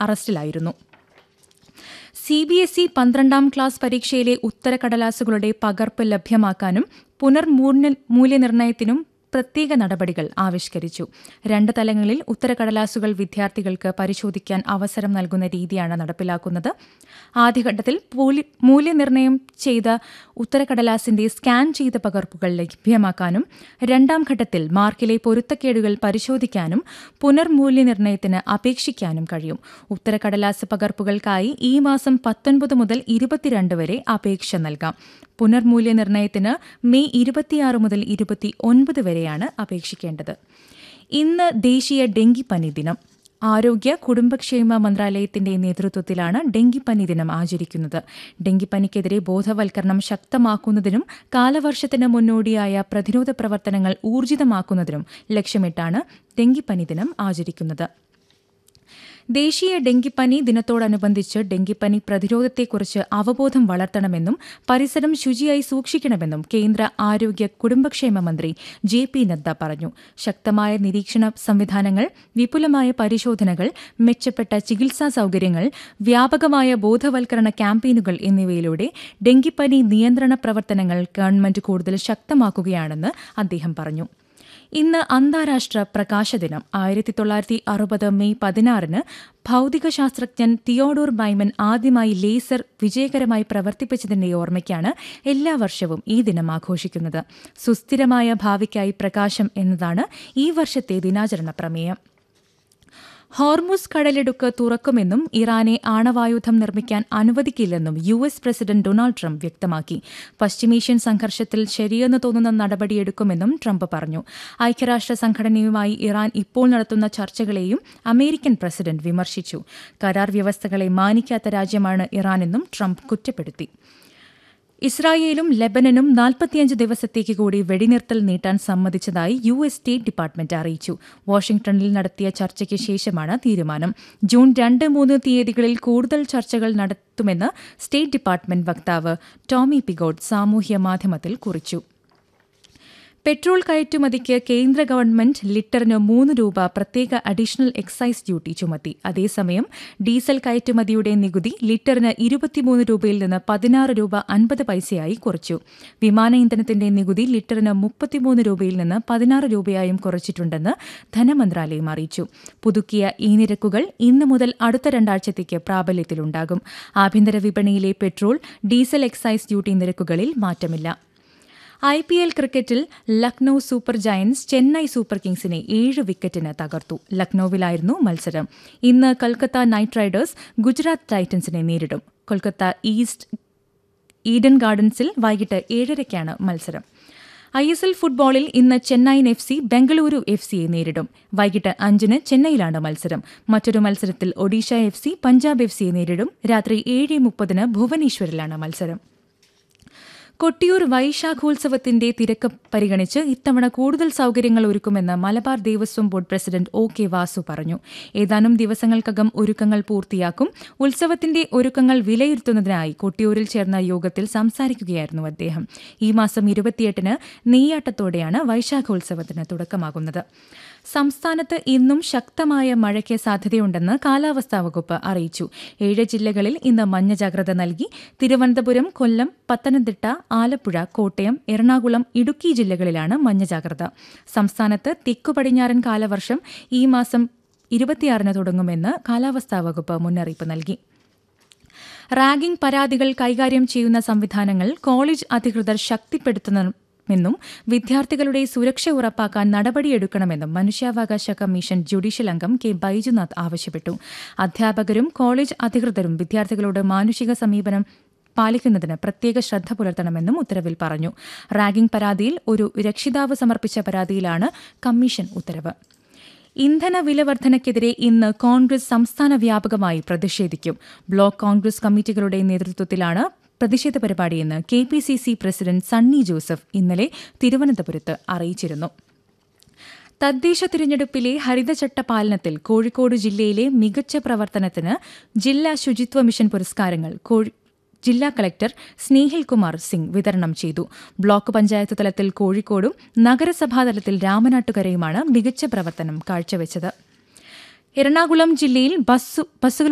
അറസ്റ്റിലായിരുന്നു C B S E പന്ത്രണ്ടാം class പരീക്ഷയിലെ ഉത്തരക്കടലാസുകളുടെ പകർപ്പ് ലഭ്യമാക്കാനും പുനർമൂല്യനിർണ്ണയത്തിനും പ്രത്യേക നടപടികൾ ആവിഷ്കരിച്ചു രണ്ട് തലങ്ങളിൽ ഉത്തരക്കടലാസുകൾ വിദ്യാർത്ഥികൾക്ക് പരിശോധിക്കാൻ അവസരം നൽകുന്ന രീതിയാണ് നടപ്പിലാക്കുന്നത് ആദ്യഘട്ടത്തിൽ പൂലി- മൂല്യനിർണ്ണയം ചെയ്ത ഉത്തരക്കടലാസിന്റെ സ്കാൻ ചെയ്ത പകർപ്പുകൾ ലഭ്യമാക്കാനും രണ്ടാം ഘട്ടത്തിൽ മാർക്കിലെ പൊരുത്തക്കേടുകൾ പരിശോധിക്കാനും പുനർമൂല്യനിർണ്ണയത്തിന് അപേക്ഷിക്കാനും കഴിയും ഉത്തരക്കടലാസ് പകർപ്പുകൾക്കായി ഈ മാസം പത്തൊൻപത് മുതൽ ഇരുപത്തിരണ്ട് വരെ അപേക്ഷ നൽകാം പുനർമൂല്യനിർണ്ണയത്തിന് മെയ് ഇരുപത്തിയാറ് മുതൽ ഇരുപത്തി ഒൻപത് വരെയാണ് അപേക്ഷിക്കേണ്ടത് ഇന്ന് ദേശീയ ഡെങ്കിപ്പനി ദിനം ആരോഗ്യ കുടുംബക്ഷേമ മന്ത്രാലയത്തിന്റെ നേതൃത്വത്തിലാണ് ഡെങ്കിപ്പനി ദിനം ആചരിക്കുന്നത് ഡെങ്കിപ്പനിക്കെതിരെ ബോധവൽക്കരണം ശക്തമാക്കുന്നതിനും കാലവർഷത്തിന് മുന്നോടിയായ പ്രതിരോധ പ്രവർത്തനങ്ങൾ ഊർജിതമാക്കുന്നതിനും ലക്ഷ്യമിട്ടാണ് ഡെങ്കിപ്പനി ദിനം ആചരിക്കുന്നത് ദേശീയ ഡെങ്കിപ്പനി ദിനത്തോടനുബന്ധിച്ച് ഡെങ്കിപ്പനി പ്രതിരോധത്തെക്കുറിച്ച് അവബോധം വളർത്തണമെന്നും പരിസരം ശുചിയായി സൂക്ഷിക്കണമെന്നും കേന്ദ്ര ആരോഗ്യ കുടുംബക്ഷേമ മന്ത്രി ജെ പി നദ്ദ പറഞ്ഞു ശക്തമായ നിരീക്ഷണ സംവിധാനങ്ങൾ വിപുലമായ പരിശോധനകൾ മെച്ചപ്പെട്ട ചികിത്സാ സൌകര്യങ്ങൾ വ്യാപകമായ ബോധവൽക്കരണ ക്യാമ്പയിനുകൾ എന്നിവയിലൂടെ ഡെങ്കിപ്പനി നിയന്ത്രണ പ്രവർത്തനങ്ങൾ ഗവൺമെന്റ് കൂടുതൽ ശക്തമാക്കുകയാണെന്ന് അദ്ദേഹം പറഞ്ഞു ഇന്ന് അന്താരാഷ്ട്ര പ്രകാശ ദിനം ആയിരത്തി തൊള്ളായിരത്തി അറുപത് മെയ് പതിനാറിന് ഭൗതികശാസ്ത്രജ്ഞൻ തിയോഡോർ ബൈമൻ ആദ്യമായി ലേസർ വിജയകരമായി പ്രവർത്തിപ്പിച്ചതിന്റെ ഓർമ്മയ്ക്കാണ് എല്ലാ വർഷവും ഈ ദിനം ആഘോഷിക്കുന്നത് സുസ്ഥിരമായ ഭാവിക്കായി പ്രകാശം എന്നതാണ് ഈ വർഷത്തെ ദിനാചരണ പ്രമേയം ഹോർമുസ് കടലിടുക്ക് തുറക്കുമെന്നും ഇറാനെ ആണവായുധം നിർമ്മിക്കാൻ അനുവദിക്കില്ലെന്നും U S president Donald Trump വ്യക്തമാക്കി പശ്ചിമേഷ്യൻ സംഘർഷത്തിൽ ശരിയെന്ന് തോന്നുന്ന നടപടിയെടുക്കുമെന്നും ട്രംപ് പറഞ്ഞു ഐക്യരാഷ്ട്ര സംഘടനയുമായി ഇറാൻ ഇപ്പോൾ നടത്തുന്ന ചർച്ചകളെയും അമേരിക്കൻ പ്രസിഡന്റ് വിമർശിച്ചു കരാർ വ്യവസ്ഥകളെ മാനിക്കാത്ത രാജ്യമാണ് ഇറാനെന്നും ട്രംപ് കുറ്റപ്പെടുത്തി ഇസ്രായേലും ലെബനനും നാൽപ്പത്തിയഞ്ച് ദിവസത്തേക്ക് കൂടി വെടിനിർത്തൽ നീട്ടാൻ സമ്മതിച്ചതായി യു എസ് സ്റ്റേറ്റ് ഡിപ്പാർട്ട്മെന്റ് അറിയിച്ചു വാഷിംഗ്ടണിൽ നടത്തിയ ചർച്ചയ്ക്ക് ശേഷമാണ് തീരുമാനം ജൂൺ രണ്ട് മൂന്ന് തീയതികളിൽ കൂടുതൽ ചർച്ചകൾ നടത്തുമെന്ന് സ്റ്റേറ്റ് ഡിപ്പാർട്ട്മെന്റ് വക്താവ് ടോമി പിഗോഡ് സാമൂഹ്യ മാധ്യമത്തിൽ കുറിച്ചു പെട്രോൾ കയറ്റുമതിക്ക് കേന്ദ്ര ഗവൺമെന്റ് ലിറ്ററിന് മൂന്ന് രൂപ പ്രത്യേക അഡീഷണൽ എക്സൈസ് ഡ്യൂട്ടി ചുമത്തി അതേസമയം ഡീസൽ കയറ്റുമതിയുടെ നികുതി ലിറ്ററിന് ഇരുപത്തിമൂന്ന് രൂപയിൽ നിന്ന് പതിനാറ് രൂപ അൻപത് പൈസയായി കുറച്ചു വിമാന ഇന്ധനത്തിന്റെ നികുതി ലിറ്ററിന് മുപ്പത്തിമൂന്ന് രൂപയിൽ നിന്ന് പതിനാറ് രൂപയായും കുറച്ചിട്ടുണ്ടെന്ന് ധനമന്ത്രാലയം അറിയിച്ചു പുതുക്കിയ ഈ നിരക്കുകൾ ഇന്ന് മുതൽ അടുത്ത രണ്ടാഴ്ചത്തേക്ക് പ്രാബല്യത്തിലുണ്ടാകും ആഭ്യന്തര വിപണിയിലെ പെട്രോൾ ഡീസൽ എക്സൈസ് ഡ്യൂട്ടി നിരക്കുകളിൽ മാറ്റമില്ല ഐ പി എൽ ക്രിക്കറ്റിൽ Lucknow super giants Chennai super കിങ്സിനെ ഏഴ് വിക്കറ്റിന് തകർത്തു ലക്നൌവിലായിരുന്നു മത്സരം ഇന്ന് കൊൽക്കത്ത നൈറ്റ് റൈഡേഴ്സ് ഗുജറാത്ത് ടൈറ്റൻസിനെ നേരിടും കൊൽക്കത്ത ഈസ്റ്റ് ഈഡൻ ഗാർഡൻസിൽ വൈകിട്ട് ഏഴരയ്ക്കാണ് മത്സരം ഐ എസ് എൽ ഫുട്ബോളിൽ ഇന്ന് Chennaiyin F C Bengaluru F സിയെ നേരിടും വൈകിട്ട് അഞ്ചിന് ചെന്നൈയിലാണ് മത്സരം മറ്റൊരു മത്സരത്തിൽ Odisha F C Punjab F സിയെ നേരിടും രാത്രി ഏഴ് മുപ്പതിന് ഭുവനേശ്വറിലാണ് മത്സരം കൊട്ടിയൂർ വൈശാഖോത്സവത്തിന്റെ തിരക്ക് പരിഗണിച്ച് ഇത്തവണ കൂടുതൽ സൌകര്യങ്ങൾ ഒരുക്കുമെന്ന് Malabar Devaswom board president O K Vasu പറഞ്ഞു ഏതാനും ദിവസങ്ങൾക്കകം ഒരുക്കങ്ങൾ പൂർത്തിയാക്കും ഉത്സവത്തിന്റെ ഒരുക്കങ്ങൾ വിലയിരുത്തുന്നതിനായി കൊട്ടിയൂരിൽ ചേർന്ന യോഗത്തിൽ സംസാരിക്കുകയായിരുന്നു അദ്ദേഹം ഈ മാസം ഇരുപത്തിയെട്ടിന് നെയ്യാട്ടത്തോടെയാണ് വൈശാഖോത്സവത്തിന് തുടക്കമാകുന്നത് സംസ്ഥാനത്ത് ഇന്നും ശക്തമായ മഴയ്ക്ക് സാധ്യതയുണ്ടെന്ന് കാലാവസ്ഥാ വകുപ്പ് അറിയിച്ചു ഏഴ് ജില്ലകളിൽ ഇന്ന് മഞ്ഞ ജാഗ്രത നൽകി തിരുവനന്തപുരം കൊല്ലം പത്തനംതിട്ട ആലപ്പുഴ കോട്ടയം എറണാകുളം ഇടുക്കി ജില്ലകളിലാണ് മഞ്ഞ ജാഗ്രത സംസ്ഥാനത്ത് തെക്കു പടിഞ്ഞാറൻ കാലവർഷം ഈ മാസം ഇരുപത്തിയാറിന് തുടങ്ങുമെന്ന് കാലാവസ്ഥാ വകുപ്പ് മുന്നറിയിപ്പ് നൽകി റാഗിംഗ് പരാതികൾ കൈകാര്യം ചെയ്യുന്ന സംവിധാനങ്ങൾ കോളേജ് അധികൃതർ ശക്തിപ്പെടുത്തുന്ന മെന്നും വിദ്യാർത്ഥികളുടെ സുരക്ഷ ഉറപ്പാക്കാൻ നടപടിയെടുക്കണമെന്നും മനുഷ്യാവകാശ കമ്മീഷൻ ജുഡീഷ്യൽ അംഗം കെ ബൈജുനാഥ് ആവശ്യപ്പെട്ടു അധ്യാപകരും കോളേജ് അധികൃതരും വിദ്യാർത്ഥികളോട് മാനുഷിക സമീപനം പാലിക്കുന്നതിന് പ്രത്യേക ശ്രദ്ധ പുലർത്തണമെന്നും ഉത്തരവിൽ പറഞ്ഞു റാഗിംഗ് പരാതിയിൽ ഒരു രക്ഷിതാവ് സമർപ്പിച്ച പരാതിയിലാണ് കമ്മീഷൻ ഉത്തരവ് ഇന്ധന വിലവർധനയ്ക്കെതിരെ ഇന്ന് കോൺഗ്രസ് സംസ്ഥാന വ്യാപകമായി പ്രതിഷേധിക്കും ബ്ലോക്ക് കോൺഗ്രസ് കമ്മിറ്റികളുടെ നേതൃത്വത്തിലാണ് പ്രതിഷേധ പരിപാടിയെന്ന് K P C C president Sunny Joseph ഇന്നലെ തിരുവനന്തപുരത്ത് അറിയിച്ചിരുന്നു തദ്ദേശ തിരഞ്ഞെടുപ്പിലെ ഹരിതചട്ട പാലനത്തിൽ കോഴിക്കോട് ജില്ലയിലെ മികച്ച പ്രവർത്തനത്തിന് ജില്ലാ ശുചിത്വ മിഷൻ പുരസ്കാരങ്ങൾ ജില്ലാ കളക്ടർ സ്നേഹിൽ കുമാർ സിംഗ് വിതരണം ചെയ്തു ബ്ലോക്ക് പഞ്ചായത്ത് തലത്തിൽ കോഴിക്കോടും നഗരസഭാ തലത്തിൽ രാമനാട്ടുകരയുമാണ് മികച്ച പ്രവർത്തനം കാഴ്ചവെച്ചത് എറണാകുളം ജില്ലയിൽ ബസ്സുകൾ